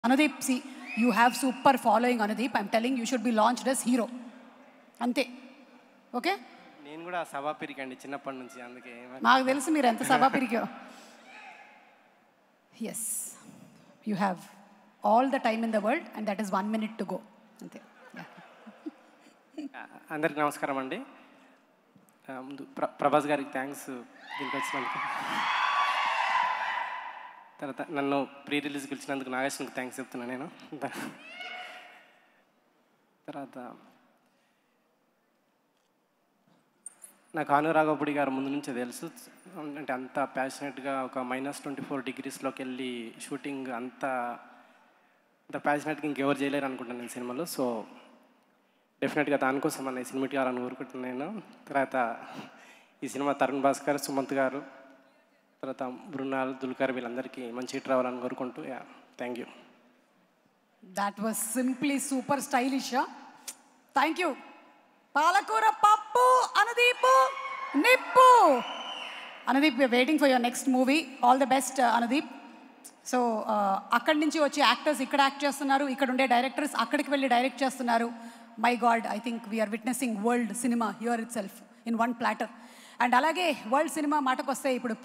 Anudeep, see, you have super following Anudeep. I'm telling you should be launched as hero. అంతే okay నేను కూడా సభా పిరికండి చిన్నప్పటి నుంచి అందుకే నాకు తెలుసు మీరు ఎంత సభా పిరికో yes you have all the time in the world and that is one minute to go అంతే Yeah. అందరికి నమస్కారం అండి ఆ, ముందు ప్ర ప్రభాస్ గారికి థ్యాంక్స్ దీనికి వచ్చినందుకు తర్వాత నన్ను ప్రీ రిలీజ్ పిలిచినందుకు నాగేశ్వరికి థ్యాంక్స్ చెప్తున్నాను నేను తర్వాత నాకు అనురాగపుడి గారు ముందు నుంచే తెలుసు అంటే అంత ప్యాషనెట్గా ఒక మైనస్ ట్వంటీ ఫోర్ డిగ్రీస్లోకి వెళ్ళి షూటింగ్ అంత అంత ప్యాషనెట్గా ఇంకెవరు చేయలేరు అనుకుంటాను నేను సినిమాలో సో డెఫినెట్గా దానికోసం అన్న సినిమా కావాలని కోరుకుంటున్నాను నేను తర్వాత ఈ సినిమా తరుణ్ భాస్కర్ సుమంత్ గారు తర్వాత బృణాల్ దుల్కర్ వీళ్ళందరికీ మంచి హిట్ రావాలని కోరుకుంటూ yeah thank you that was simply super stylish thank you పాలకూర పప్పు అనుదీపు నిప్పు Anudeep waiting for your next movie all the best Anudeep so అక్కడి నుంచి వచ్చి యాక్టర్స్ ఇక్కడ యాక్ట్ చేస్తున్నారు ఇక్కడ ఉండే డైరెక్టర్స్ అక్కడికి వెళ్ళి డైరెక్ట్ చేస్తున్నారు my god I think we are witnessing world cinema here itself in one platter and అలాగే వరల్డ్ సినిమా మాటకు వస్తే ఇప్పుడు